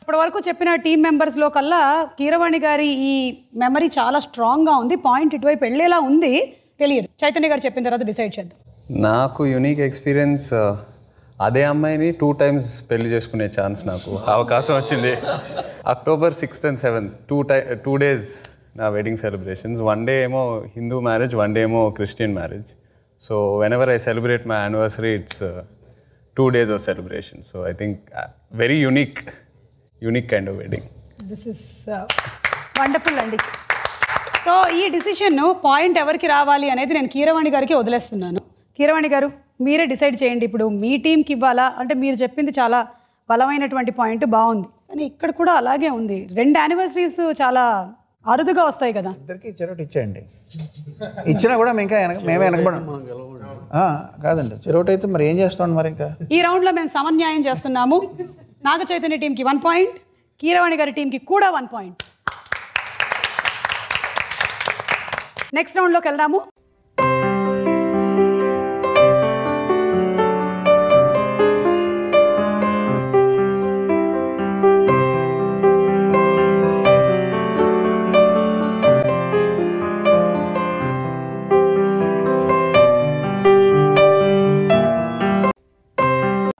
ఇప్పటి వరకు చెప్పిన టీం మెంబర్స్లో కల్లా కీరవాణి గారి ఈ మెమరీ చాలా స్ట్రాంగ్గా ఉంది పాయింట్ ఇటువైపు వెళ్ళేలా ఉంది తెలియదు చైతన్య గారు చెప్పిన తర్వాత డిసైడ్ చేద్దాం నాకు యునిక్ ఎక్స్పీరియన్స్ అదే అమ్మాయిని టూ టైమ్స్ పెళ్లి చేసుకునే ఛాన్స్ నాకు అవకాశం వచ్చింది October sixth and seventh two టై టూ డేస్ నా వెడ్డింగ్ సెలబ్రేషన్స్ వన్ డే ఏమో హిందూ మ్యారేజ్ వన్ డే ఏమో Christian marriage so whenever I celebrate my anniversary it's two days of celebration so I think very unique unique kind of wedding this is wonderful అండి so ఈ decision point ఎవరికి రావాలి అనేది నేను కీరవాణి గారికి వదిలేస్తున్నాను కీరవాణి గారు మీరే డిసైడ్ చేయండి ఇప్పుడు మీ టీంకి ఇవ్వాలా అంటే మీరు చెప్పింది చాలా బలమైనటువంటి పాయింట్ బాగుంది కానీ ఇక్కడ కూడా అలాగే ఉంది రెండు యానివర్సరీస్ చాలా అరుదుగా వస్తాయి కదా ఇద్దరికి చెరోటి ఇచ్చేయండి ఇచ్చినా కూడా మేము ఇంకా వెనక మేమే వెనకబడం ఆ, కాదండి చెరోటి అయితే మరి ఏం చేస్తాం మరి ఇంకా ఈ రౌండ్లో మేము సమన్యాయం చేస్తున్నాము నాగ చైతన్య టీంకి వన్ పాయింట్ కీరవాణి గారి టీంకి కూడా వన్ పాయింట్ నెక్స్ట్ రౌండ్లోకి వెళ్దాము